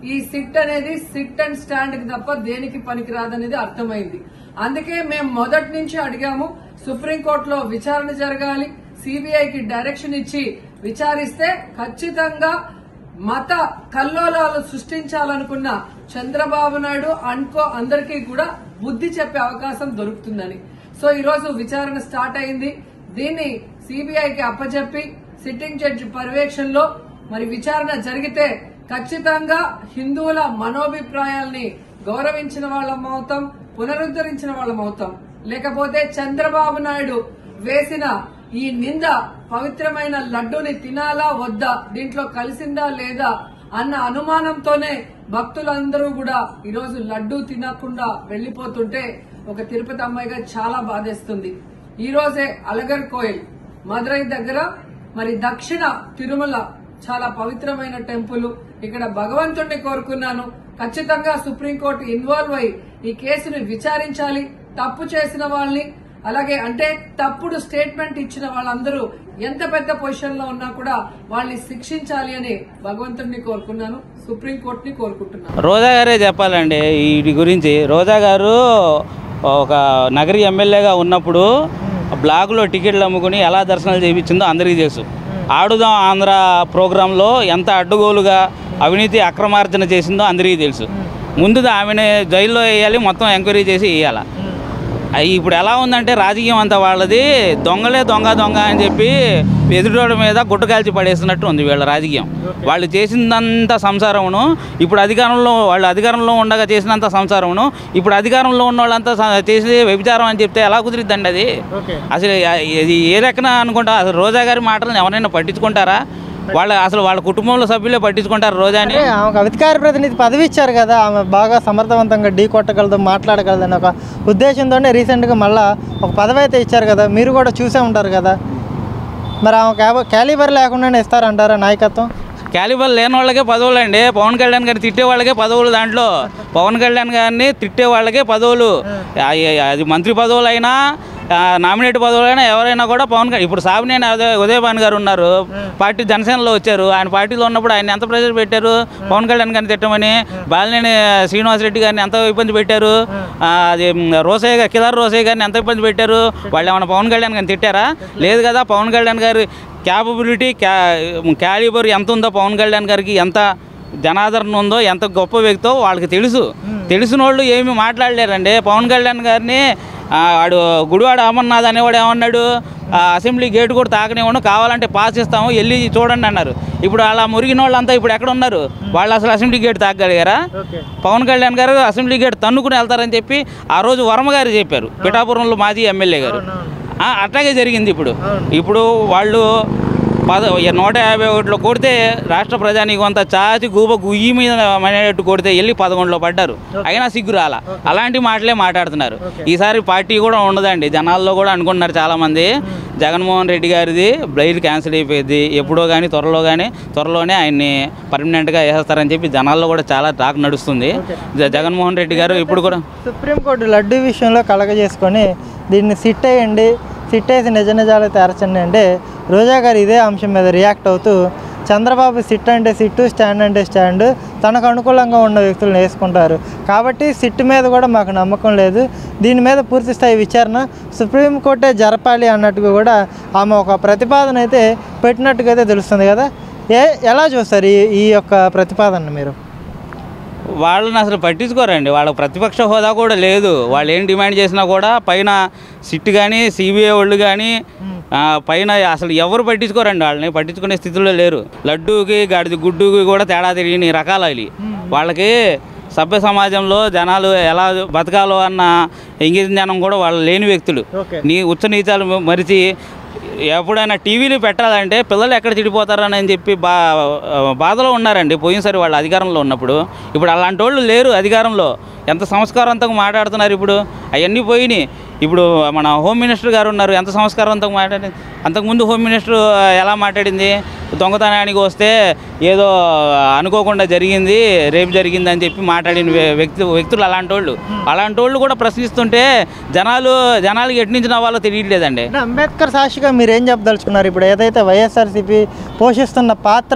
ఈ సిట్ అనేది SIT and stand కి తప్ప దేనికి పనికిరాదనేది అర్థమైంది అందుకే మేము మొదటి నుంచి అడిగాము సుప్రీంకోర్టులో విచారణ జరగాలి సిబిఐకి డైరెక్షన్ ఇచ్చి విచారిస్తే ఖచ్చితంగా మత కల్లోలాలు సృష్టించాలనుకున్న చంద్రబాబు నాయుడు అనుకో అందరికీ కూడా బుద్ధి చెప్పే అవకాశం దొరుకుతుందని సో ఈ రోజు విచారణ స్టార్ట్ అయింది దీన్ని సిబిఐకి అప్పచెప్పి సిట్టింగ్ జడ్జి పర్యవేక్షణలో మరి విచారణ జరిగితే ఖచ్చితంగా హిందువుల మనోభిప్రాయాల్ని గౌరవించిన వాళ్ళం అవుతాం పునరుద్ధరించిన వాళ్ళం అవుతాం లేకపోతే చంద్రబాబు నాయుడు వేసిన ఈ నింద పవిత్రమైన లడ్డూని తినాలా వద్దా దీంట్లో కలిసిందా లేదా అన్న అనుమానంతోనే భక్తులందరూ కూడా ఈరోజు లడ్డూ తినకుండా వెళ్లిపోతుంటే ఒక తిరుపతి అమ్మాయిగా చాలా బాధేస్తుంది ఈ రోజే అలగర్ కోయిల్ మదురై దగ్గర మరి దక్షిణ తిరుమల చాలా పవిత్రమైన టెంపుల్ ఇక్కడ భగవంతుణ్ణి కోరుకున్నాను ఖచ్చితంగా సుప్రీంకోర్టు ఇన్వాల్వ్ అయి ఈ కేసుని విచారించాలి తప్పు చేసిన వాళ్ళని అలాగే అంటే తప్పుడు స్టేట్మెంట్ ఇచ్చిన వాళ్ళందరూ ఎంత పెద్ద పొజిషన్ లో ఉన్నా కూడా వాళ్ళని శిక్షించాలి అని భగవంతుడిని కోరుకున్నాను సుప్రీంకోర్టుని కోరుకుంటున్నాను రోజా గారే చెప్పాలండి వీటి గురించి రోజా గారు ఒక నగరి ఎమ్మెల్యేగా ఉన్నప్పుడు బ్లాక్లో టికెట్లు అమ్ముకుని ఎలా దర్శనాలు చేయించిందో అందరికీ తెలుసు ఆడుదాం ఆంధ్ర ప్రోగ్రాంలో ఎంత అడ్డుగోలుగా అవినీతి అక్రమార్జన చేసిందో అందరికీ తెలుసు ముందు ఆమెను జైల్లో వేయాలి మొత్తం ఎంక్వైరీ చేసి వేయాలి అయి ఇప్పుడు ఎలా ఉందంటే రాజకీయం అంతా వాళ్ళది దొంగలే దొంగ దొంగ అని చెప్పి ఎదుటోడి మీద గుట్టకాల్చి పడేస్తున్నట్టు ఉంది వీళ్ళ రాజకీయం వాళ్ళు చేసిందంత సంసారమును ఇప్పుడు అధికారంలో వాళ్ళు అధికారంలో ఉండగా చేసినంత సంసారమును ఇప్పుడు అధికారంలో ఉన్న వాళ్ళంతా స- చేసి వ్యభిచారం అని చెప్తే ఎలా కుదిరిద్దండి అది ఓకే అసలు ఇది ఏ లెక్కన అనుకుంటా అసలు రోజా గారి మాటలను ఎవరైనా పట్టించుకుంటారా వాళ్ళ అసలు వాళ్ళ కుటుంబంలో సభ్యులే పట్టించుకుంటారు రోజాని అంటే ఆమెకు అధికార ప్రతినిధి పదవి ఇచ్చారు కదా ఆమె బాగా సమర్థవంతంగా ఢీ కొట్టగలదు మాట్లాడగలదు అని ఒక ఉద్దేశంతోనే రీసెంట్గా మళ్ళా ఒక పదవి అయితే ఇచ్చారు కదా మీరు కూడా చూసే ఉంటారు కదా మరి ఆమె క్యాబ- క్యాలిబర్ లేకుండానే ఇస్తారంటారా నాయకత్వం క్యాలిబర్ లేని వాళ్ళకే పదవులు అండి పవన్ కళ్యాణ్ గారిని తిట్టే వాళ్ళకే పదవులు దాంట్లో పవన్ కళ్యాణ్ గారిని తిట్టే వాళ్ళకే పదవులు ఆ- ఆ- అది మంత్రి పదవులు అయినా నామినేట్ పదవులు అయినా ఎవరైనా కూడా పవన్ కళ్యాణ్ ఇప్పుడు సాబినేని ఉదయ ఉదయభాన్ గారు ఉన్నారు పార్టీ జనసేనలో వచ్చారు ఆయన పార్టీలో ఉన్నప్పుడు ఆయన ఎంత ప్రెజర్ పెట్టారు పవన్ కళ్యాణ్ గారిని తిట్టమని బాలినేని శ్రీనివాసరెడ్డి గారిని ఎంత ఇబ్బంది పెట్టారు ఆ, అది మ్, రోసయ్య గారు కిదార్ రోసయ్య గారిని ఎంత ఇబ్బంది పెట్టారు వాళ్ళు ఏమైనా పవన్ కళ్యాణ్ గారిని తిట్టారా లేదు కదా పవన్ కళ్యాణ్ గారి క్యాపబిలిటీ క్యా క్యాలిబర్ ఎంత ఉందో పవన్ కళ్యాణ్ గారికి ఎంత జనాదరణ ఉందో ఎంత గొప్ప వ్యక్తో వాళ్ళకి తెలుసు తెలిసిన వాళ్ళు ఏమీ మాట్లాడలేరండి పవన్ కళ్యాణ్ గారిని ఆ, వాడు గుడివాడ అమర్నాథ్ అనేవాడు ఏమన్నాడు ఆ, అసెంబ్లీ గేట్ కూడా తాకనివ్వను కావాలంటే పాస్ ఇస్తాము వెళ్ళి చూడండి అన్నారు ఇప్పుడు అలా మురిగిన వాళ్ళంతా ఇప్పుడు ఎక్కడ ఉన్నారు వాళ్ళు అసలు అసెంబ్లీ గేట్ తాకగలిగారా ఓకే పవన్ కళ్యాణ్ గారు అసెంబ్లీ గేట్ తన్నుకుని వెళ్తారని చెప్పి ఆ రోజు వర్మ గారు చెప్పారు పిఠాపురంలో మాజీ ఎమ్మెల్యే గారు ఆ, అట్లాగే జరిగింది ఇప్పుడు ఇప్పుడు వాళ్ళు పద నూట యాభై ఒకటిలో కొడితే రాష్ట్ర ప్రజానికి కొంత చాచి గూబ గుయ్యి మీద మనేటట్టు కొడితే వెళ్ళి పదకొండులో పడ్డారు అయినా సిగ్గు రాల అలాంటి మాటలే మాట్లాడుతున్నారు ఈసారి పార్టీ కూడా ఉండదండి జనాల్లో కూడా అనుకుంటున్నారు చాలామంది జగన్మోహన్ రెడ్డి గారిది బ్లైడ్ క్యాన్సిల్ అయిపోయింది ఎప్పుడో కానీ త్వరలో కానీ త్వరలోనే ఆయన్ని పర్మనెంట్గా వేసేస్తారని చెప్పి జనాల్లో కూడా చాలా టాక్ నడుస్తుంది జ- జగన్మోహన్ రెడ్డి గారు ఇప్పుడు కూడా సుప్రీంకోర్టు లడ్డు విషయంలో కలగజేసుకొని దీన్ని సిట్ వేయండి సిట్ వేసి నిజ నిజాలు తేర్చండి అంటే రోజా గారు ఇదే అంశం మీద రియాక్ట్ అవుతూ చంద్రబాబు సిట్ అంటే సిట్టు స్టాండ్ అంటే స్టాండ్ తనకు అనుకూలంగా ఉన్న వ్యక్తులను వేసుకుంటారు కాబట్టి సిట్ మీద కూడా మాకు నమ్మకం లేదు దీని మీద పూర్తి స్థాయి విచారణ సుప్రీంకోర్టే జరపాలి అన్నట్టుగా కూడా ఆమె ఒక ప్రతిపాదన అయితే పెట్టినట్టుగా అయితే తెలుస్తుంది కదా ఏ ఎలా చూస్తారు ఈ ఈ యొక్క ప్రతిపాదన మీరు వాళ్ళని అసలు పట్టించుకోరండి వాళ్ళకి ప్రతిపక్ష హోదా కూడా లేదు వాళ్ళు ఏం డిమాండ్ చేసినా కూడా పైన సిట్ కానీ సిబిఐ వాళ్ళు కానీ ఆ, పైన అసలు ఎవరు పట్టించుకోరండి వాళ్ళని పట్టించుకునే స్థితిలో లేరు లడ్డూకి గాడిద గుడ్డుకి కూడా తేడా తెలియని రకాలు అవి వాళ్ళకి సభ్య సమాజంలో జనాలు ఎలా బతకాలో అన్న ఇంగిత జ్ఞానం కూడా వాళ్ళు లేని వ్యక్తులు ఓకే నీ ఉచ్చ నీచాలు మరిచి ఎప్పుడైనా టీవీలు పెట్టాలంటే పిల్లలు ఎక్కడ చెడిపోతారని అని చెప్పి బా బాధలో ఉన్నారండి పోయినసారి వాళ్ళు అధికారంలో ఉన్నప్పుడు ఇప్పుడు అలాంటి వాళ్ళు లేరు అధికారంలో ఎంత సంస్కారవంతంగా మాట్లాడుతున్నారు ఇప్పుడు అవన్నీ పోయినాయి ఇప్పుడు మన హోమ్ మినిస్టర్ గారు ఉన్నారు ఎంత సంస్కారవంతంగా మాట్లాడి అంతకుముందు హోమ్ మినిస్టర్ ఎలా మాట్లాడింది దొంగతనానికి వస్తే ఏదో అనుకోకుండా జరిగింది రేపు జరిగింది అని చెప్పి మాట్లాడిన వ్య- వ్యక్తి వ్యక్తులు అలాంటి వాళ్ళు అలాంటి వాళ్ళు కూడా ప్రశ్నిస్తుంటే జనాలు జనాలకి ఎటు నుంచి నవ్వాలో తెలియట్లేదండి అంటే అంబేద్కర్ సాక్షిగా మీరు ఏం చెప్పదలుచుకున్నారు ఇప్పుడు ఏదైతే వైఎస్ఆర్సీపీ పోషిస్తున్న పాత్ర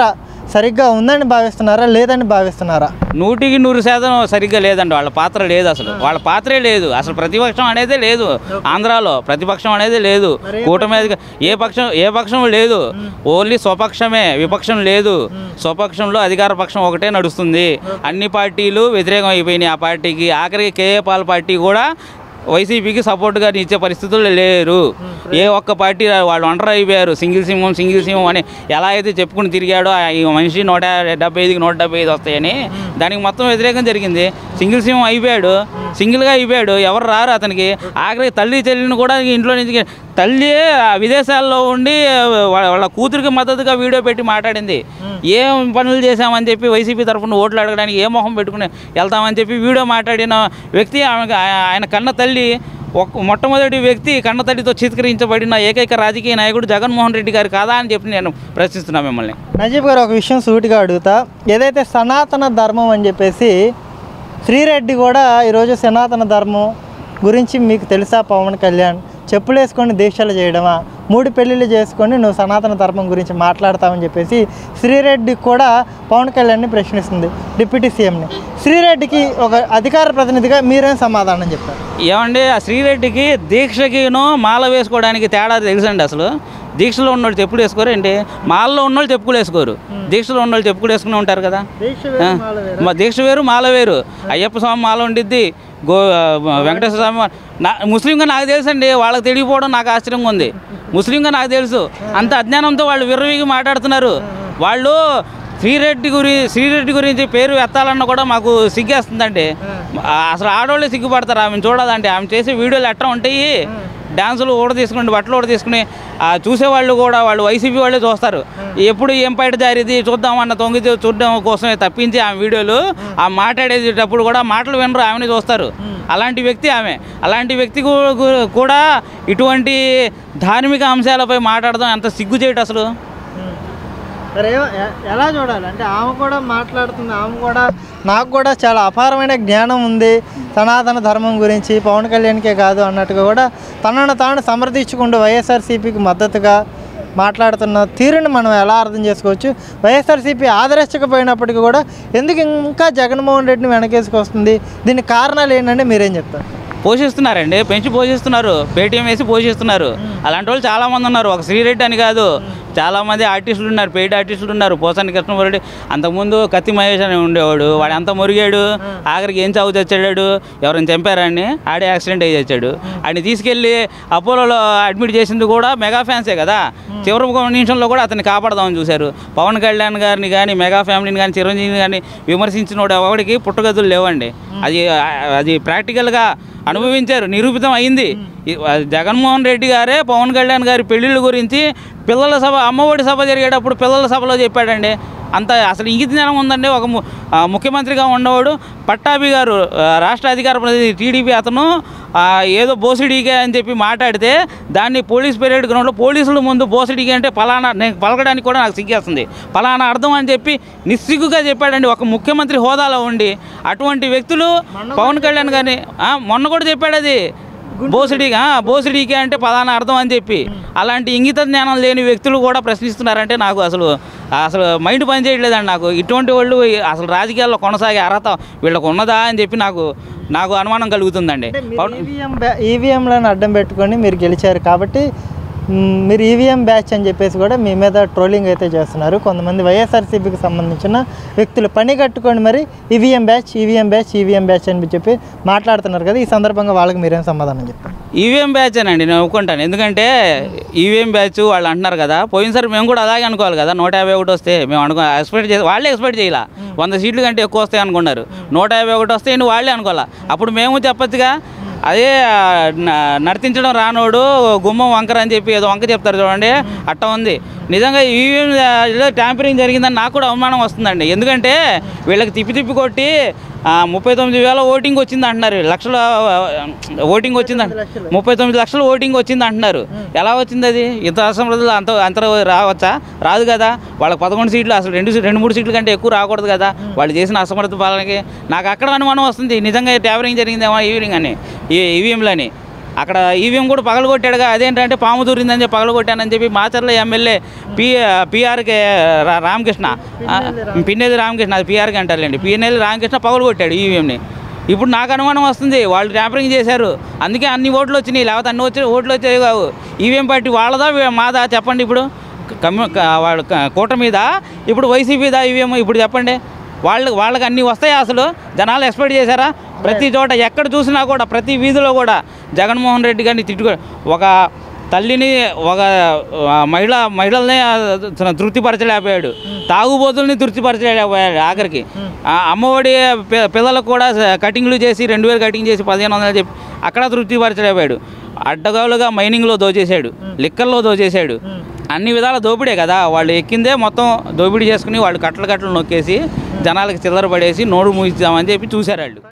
సరిగ్గా ఉందని భావిస్తున్నారా లేదని భావిస్తున్నారా నూటికి నూరు శాతం సరిగ్గా లేదండి వాళ్ళ పాత్ర లేదు అసలు వాళ్ళ పాత్రే లేదు అసలు ప్రతిపక్షం అనేదే లేదు ఆంధ్రాలో ప్రతిపక్షం అనేది లేదు కూటమి అధిక- ఏ పక్షం ఏ పక్షం లేదు ఓన్లీ స్వపక్షమే విపక్షం లేదు స్వపక్షంలో అధికార పక్షం ఒకటే నడుస్తుంది అన్ని పార్టీలు వ్యతిరేకం అయిపోయినాయి ఆ పార్టీకి ఆఖరికి కేఏ పాల్ పార్టీ కూడా వైసీపీకి సపోర్ట్గా ఇచ్చే పరిస్థితుల్లో లేరు ఏ ఒక్క పార్టీ వాళ్ళు ఒంటరి అయిపోయారు సింగిల్ సింహం సింగిల్ సింహం అని ఎలా అయితే చెప్పుకుని తిరిగాడో ఆ ఈ మనిషి నూట డెబ్బై ఐదుకి నూట డెబ్బై ఐదు వస్తాయని దానికి మొత్తం వ్యతిరేకం జరిగింది సింగిల్ సింహం అయిపోయాడు సింగిల్గా అయిపోయాడు ఎవరు రారు అతనికి ఆఖరికి తల్లి చెల్లిని కూడా ఇంట్లో నుంచి తల్లి ఆ విదేశాల్లో ఉండి వాళ్ళ వాళ్ళ కూతురికి మద్దతుగా వీడియో పెట్టి మాట్లాడింది ఏం పనులు చేశామని చెప్పి వైసీపీ తరఫున ఓట్లు అడగడానికి ఏ మొహం పెట్టుకుని వెళ్తామని చెప్పి వీడియో మాట్లాడిన వ్యక్తి ఆమె ఆయన కన్న తల్లి ఒక మొట్టమొదటి వ్యక్తి కన్న తల్లితో చిత్కరించబడిన ఏకైక రాజకీయ నాయకుడు జగన్మోహన్ రెడ్డి గారు కాదా అని చెప్పి నేను ప్రశ్నిస్తున్నా మిమ్మల్ని నజీబ్ గారు ఒక విషయం సూటిగా అడుగుతా ఏదైతే సనాతన ధర్మం అని చెప్పేసి శ్రీరెడ్డి కూడా ఈరోజు సనాతన ధర్మం గురించి మీకు తెలుసా పవన్ కళ్యాణ్ చెప్పులు వేసుకొని దీక్షలు చేయడమా మూడు పెళ్ళిళ్ళు చేసుకొని నువ్వు సనాతన ధర్మం గురించి మాట్లాడతావని చెప్పేసి శ్రీరెడ్డి కూడా పవన్ కళ్యాణ్ని ప్రశ్నిస్తుంది డిప్యూటీ సీఎంని శ్రీరెడ్డికి ఒక అధికార ప్రతినిధిగా మీరేం సమాధానం చెప్పారు ఏమండి ఆ శ్రీరెడ్డికి దీక్షకిను మాల వేసుకోవడానికి తేడా తెలుసండి అసలు దీక్షలో ఉన్నోళ్ళు చెప్పులు వేసుకోరండి మాలలో ఉన్నోళ్ళు చెప్పులు వేసుకోరు దీక్షలో ఉన్నోళ్ళు చెప్పులు వేసుకుని ఉంటారు కదా దీక్ష ఆ, మా దీక్ష వేరు మాల వేరు అయ్యప్ప స్వామి మాల ఉండిద్ది గో ఆ, వెంకటేశ్వర స్వామి మా- నా ముస్లింగా నాకు తెలుసండి వాళ్ళకి తెలియకపోవడం నాకు ఆశ్చర్యంగా ఉంది ముస్లింగా నాకు తెలుసు అంత అజ్ఞానంతో వాళ్ళు విర్రవీగి మాట్లాడుతున్నారు వాళ్ళు శ్రీరెడ్డి గురి శ్రీరెడ్డి గురించి పేరు ఎత్తాలన్నా కూడా మాకు సిగ్గేస్తుందండి ఆ, అసలు ఆడవాళ్ళే సిగ్గుపడతారు ఆమెను చూడాలంటే ఆమె చేసే వీడియోలు ఎట్లా ఉంటాయి డ్యాన్సులు ఊడ తీసుకుని బట్టలు ఊడ తీసుకుని ఆ చూసేవాళ్ళు కూడా వాళ్ళు వైసీపీ వాళ్ళే చూస్తారు ఎప్పుడు ఏం బయట జారిది చూద్దామన్న తొంగి చూ- చూడడం కోసమే తప్పించి ఆమె వీడియోలు ఆ మాట్లాడేటప్పుడు కూడా మాటలు వినరు ఆమెని చూస్తారు అలాంటి వ్యక్తి ఆమె అలాంటి వ్యక్తి కూ- కూ- కూడా ఇటువంటి ధార్మిక అంశాలపై మాట్లాడడం ఎంత సిగ్గు చేయటం అసలు మరి ఏ- ఎ- ఎలా చూడాలి అంటే ఆమె కూడా మాట్లాడుతుంది ఆమె కూడా నాకు కూడా చాలా అపారమైన జ్ఞానం ఉంది సనాతన ధర్మం గురించి పవన్ కళ్యాణ్కే కాదు అన్నట్టుగా కూడా తనను తాను సమర్థించుకుంటూ వైఎస్ఆర్సీపీకి మద్దతుగా మాట్లాడుతున్న తీరుని మనం ఎలా అర్థం చేసుకోవచ్చు వైఎస్ఆర్సీపీ ఆదరించకపోయినప్పటికీ కూడా ఎందుకు ఇంకా జగన్మోహన్ రెడ్డిని వెనకేసుకొస్తుంది దీనికి కారణాలు ఏంటంటే మీరేం చెప్తారు పోషిస్తున్నారండి పెంచి పోషిస్తున్నారు పేటీఎం వేసి పోషిస్తున్నారు అలాంటి వాళ్ళు చాలామంది ఉన్నారు ఒక శ్రీరెడ్డి అని కాదు చాలామంది ఆర్టిస్టులు ఉన్నారు పెయిడ్ ఆర్టిస్టులు ఉన్నారు పోసాని కృష్ణమూర్తి అంతకుముందు కత్తి మహేష్ అని ఉండేవాడు వాడు ఎంత మురిగాడు ఆఖరికి ఏం చావు చచ్చాడు ఎవరైనా చంపారని ఆడే యాక్సిడెంట్ అయ్యి చచ్చాడు ఆయన తీసుకెళ్ళి అపోలోలో అడ్మిట్ చేసింది కూడా మెగా ఫ్యాన్సే కదా చివరి ఒక నిమిషంలో కూడా అతన్ని కాపాడదామని చూశారు పవన్ కళ్యాణ్ గారిని కానీ మెగా ఫ్యామిలీని కానీ చిరంజీవిని కానీ విమర్శించిన ఎవరికి పుట్టగతులు లేవండి అది అది ప్రాక్టికల్గా అనుభవించారు నిరూపితం అయింది ఈ- జగన్మోహన్ రెడ్డి గారే పవన్ కళ్యాణ్ గారి పెళ్ళిళ్ళ గురించి పిల్లల సభ అమ్మఒడి సభ జరిగేటప్పుడు పిల్లల సభలో చెప్పాడండి అంత అసలు ఇంగిత జ్ఞానం ఉందండి ఒక ము- ఆ, ముఖ్యమంత్రిగా ఉన్నవాడు పట్టాభి గారు ఆ, రాష్ట్ర అధికార ప్రతినిధి టీడీపీ అతను ఆ, ఏదో బోసిడీకే అని చెప్పి మాట్లాడితే దాన్ని పోలీస్ పెరేడ్ గ్రౌండ్లో పోలీసుల ముందు బోసిడీకే అంటే పలానా నేను పలకడానికి కూడా నాకు సిగ్గేస్తుంది పలానా అర్థం అని చెప్పి నిస్సిగ్గుగా చెప్పాడండి ఒక ముఖ్యమంత్రి హోదాలో ఉండి అటువంటి వ్యక్తులు పవన్ కళ్యాణ్ గారిని ఆ, మొన్న కూడా చెప్పాడు అది బోసిడీ ఆ, బోసిడీకే అంటే పలానా అర్థం అని చెప్పి అలాంటి ఇంగిత జ్ఞానం లేని వ్యక్తులు కూడా ప్రశ్నిస్తున్నారంటే నాకు అసలు అసలు మైండ్ పని చేయట్లేదండి నాకు ఇటువంటి వాళ్ళు అసలు రాజకీయాల్లో కొనసాగే అర్హత వీళ్ళకు ఉన్నదా అని చెప్పి నాకు నాకు అనుమానం కలుగుతుందండి పవన్- ఈవీఎం ఈవీఎంలను అడ్డం పెట్టుకొని మీరు గెలిచారు కాబట్టి మ్, మీరు ఈవీఎం బ్యాచ్ అని చెప్పేసి కూడా మీ మీద ట్రోలింగ్ అయితే చేస్తున్నారు కొంతమంది వైఎస్ఆర్సీపీకి సంబంధించిన వ్యక్తులు పని కట్టుకొని మరి EVM batch EVM batch EVM batch అని చెప్పి మాట్లాడుతున్నారు కదా ఈ సందర్భంగా వాళ్ళకి మీరేం సమాధానం చెప్తారు ఈవీఎం బ్యాచ్ అండి నేను ఒప్పుకుంటాను ఎందుకంటే ఈవీఎం బ్యాచ్ వాళ్ళు అంటున్నారు కదా పోయినసారి మేము కూడా అలాగే అనుకోవాలి కదా నూట యాభై ఒకటి వస్తే మేము అనుకో ఎక్స్పెక్ట్ చేసి వాళ్ళే ఎక్స్పెక్ట్ చేయాల వంద సీట్లు కంటే ఎక్కువ వస్తాయి అనుకున్నారు నూట యాభై ఒకటి వస్తే నువ్వు వాళ్ళే అనుకోవాలా అప్పుడు మేము చెప్పొచ్చుగా అదే ఆ, న- నర్తించడం రానోడు గుమ్మం వంకర అని చెప్పి ఏదో వంక చెప్తారు చూడండి అట్ట ఉంది నిజంగా ఈవీఎం ట్యాంపరింగ్ జరిగిందని నాకు కూడా అవమానం వస్తుందండి ఎందుకంటే వీళ్ళకి తిప్పి తిప్పి కొట్టి ఆ, ముప్పై తొమ్మిది వేల ఓటింగ్ వచ్చింది అంటున్నారు లక్షల ఆ, ఓటింగ్ వచ్చింది అంట ముప్పై తొమ్మిది లక్షల ఓటింగ్ వచ్చింది అంటున్నారు ఎలా వచ్చింది అది ఇంత అసమర్థులు అంత అంత రావచ్చా రాదు కదా వాళ్ళకి పదకొండు సీట్లు అసలు రెండు సీ- రెండు మూడు సీట్ల కంటే ఎక్కువ రాకూడదు కదా వాళ్ళు చేసిన అసమర్థ పాలనకి నాకు అక్కడ అనుమానం వస్తుంది నిజంగా ట్యాబరింగ్ జరిగిందేమో ఈవినింగ్ అని ఈ ఈవీఎంలని అక్కడ ఈవీఎం కూడా పగలగొట్టాడుగా అదేంటంటే పాము దూరిందని చెప్పి పగలగొట్టానని చెప్పి Macherla MLA P PRK Ramakrishna ఆ, పిన్నెల్లి రామకృష్ణ అది పిఆర్కి అంటారులేండి పిన్నెల్లి రామకృష్ణ పగలగొట్టాడు ఈవీఎంని ఇప్పుడు నాకు అనుమానం వస్తుంది వాళ్ళు ట్యాంపరింగ్ చేశారు అందుకే అన్ని ఓట్లు వచ్చినాయి లేకపోతే అన్ని వచ్చి ఓట్లు వచ్చాయి కావు ఈవీఎం పార్టీ వాళ్ళదా వీ- మాదా చెప్పండి ఇప్పుడు కమ్యూ క- వాళ్ళ క- కూటమిదా ఇప్పుడు వైసీపీదా ఈవీఎం ఇప్పుడు చెప్పండి వాళ్ళకి వాళ్ళకి అన్నీ వస్తాయి అసలు జనాలు ఎక్స్పెక్ట్ చేశారా ప్రతి చోట ఎక్కడ చూసినా కూడా ప్రతి వీధిలో కూడా జగన్మోహన్ రెడ్డి గారిని తిట్టుకో ఒక తల్లిని ఒక ఆ, మహిళ మహిళల్ని ఆ, తృప్తిపరచలేకపోయాడు తాగుబోతుల్ని తృప్తిపరచలేకపోయాడు ఆఖరికి ఆ అమ్మఒడి పి- పిల్లలకు కూడా స- కటింగ్లు చేసి రెండు వేలు కటింగ్ చేసి పదిహేను వందలు చెప్పి అక్కడ తృప్తిపరచలేకపోయాడు అడ్డగోలుగా మైనింగ్లో దోచేశాడు లిక్కర్లో దోచేశాడు అన్ని విధాల దోపిడే కదా వాళ్ళు ఎక్కిందే మొత్తం దోపిడీ చేసుకుని వాళ్ళు కట్టలు కట్టలు నొక్కేసి జనాలకి చిల్లర పడేసి నోరు మూయిద్దామని చెప్పి చూశారు వాళ్ళు